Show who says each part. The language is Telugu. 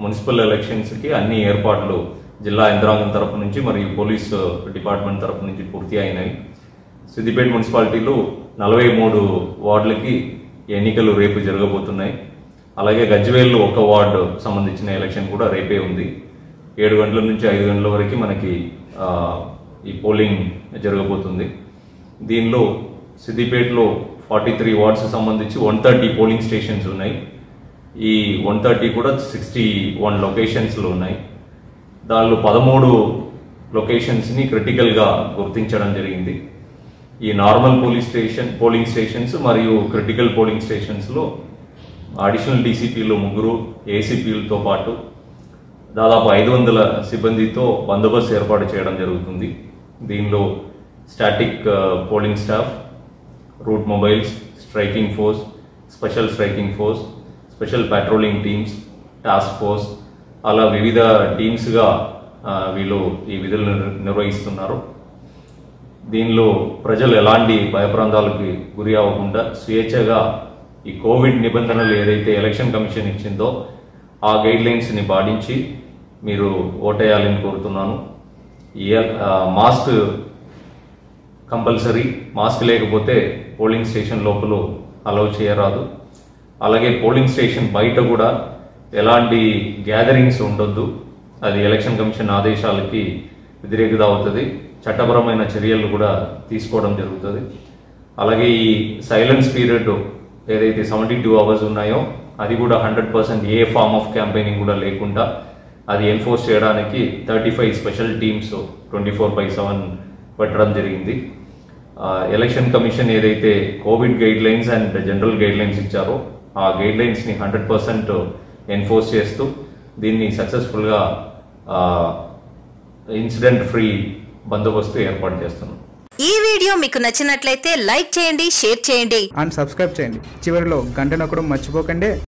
Speaker 1: మున్సిపల్ ఎలక్షన్స్కి అన్ని ఏర్పాట్లు జిల్లా యంత్రాంగం తరపు నుంచి మరియు పోలీస్ డిపార్ట్మెంట్ తరపు నుంచి పూర్తి అయినాయి సిద్దిపేట మున్సిపాలిటీలో నలభై మూడు వార్డులకి ఎన్నికలు రేపు జరగబోతున్నాయి అలాగే గజ్వేల్లో ఒక వార్డు సంబంధించిన ఎలక్షన్ కూడా రేపే ఉంది ఏడు గంటల నుంచి ఐదు గంటల వరకు మనకి ఆ, ఈ పోలింగ్ జరగబోతుంది దీనిలో సిద్దిపేటలో ఫార్టీ త్రీ వార్డ్స్ సంబంధించి వన్ థర్టీ పోలింగ్ స్టేషన్స్ ఉన్నాయి ఈ వన్ థర్టీ కూడా సిక్స్టీ వన్ లొకేషన్స్లో ఉన్నాయి దానిలో పదమూడు లొకేషన్స్ని క్రిటికల్గా గుర్తించడం జరిగింది ఈ normal police station polling stations మరియు క్రిటికల్ పోలింగ్ స్టేషన్స్లో అడిషనల్ డీసీపీలు ముగ్గురు ఏసీపీలతో పాటు దాదాపు ఐదు వందల సిబ్బందితో బందోబస్తు ఏర్పాటు చేయడం జరుగుతుంది దీనిలో static polling staff route mobiles striking force special striking force special patrolling teams task force అలా వివిధ టీమ్స్గా ఆ, వీళ్ళు ఈ విధులు నిర్- నిర్వహిస్తున్నారు దీనిలో ప్రజలు ఎలాంటి భయప్రాంతాలకు గురి అవ్వకుండా స్వేచ్ఛగా ఈ కోవిడ్ నిబంధనలు ఏదైతే ఎలక్షన్ కమిషన్ ఇచ్చిందో ఆ గైడ్ లైన్స్ని పాటించి మీరు ఓటేయాలని కోరుతున్నాను ఈ ఆ, మాస్క్ కంపల్సరీ మాస్క్ లేకపోతే పోలింగ్ స్టేషన్ లోపల అలౌ చేయరాదు అలాగే పోలింగ్ స్టేషన్ బయట కూడా ఎలాంటి గ్యాదరింగ్స్ ఉండొద్దు అది ఎలక్షన్ కమిషన్ ఆదేశాలకి వ్యతిరేకత అవుతుంది చట్టపరమైన చర్యలు కూడా తీసుకోవడం జరుగుతుంది అలాగే ఈ సైలెన్స్ పీరియడ్ ఏదైతే సెవెంటీ టూ అవర్స్ ఉన్నాయో అది కూడా hundred percent a form of campaigning కూడా లేకుండా అది ఎన్ఫోర్స్ చేయడానికి thirty five special teams twenty four by seven పెట్టడం జరిగింది ఆ, ఎలక్షన్ కమిషన్ ఏదైతే Covid guidelines and general guidelines ఇచ్చారో ఆ గైడ్ లైన్స్ని హండ్రెడ్ పర్సెంట్ ఎన్ఫోర్స్ చేస్తూ దీన్ని సక్సెస్ఫుల్గా ఇన్సిడెంట్ ఫ్రీ బందోబస్తు ఏర్పాటు చేస్తున్నాం
Speaker 2: ఈ వీడియో మీకు నచ్చినట్లయితే లైక్ చేయండి షేర్ చేయండి
Speaker 3: అండ్ సబ్స్క్రైబ్ చేయండి చివరిలో గంట నొక్కడం మర్చిపోకండి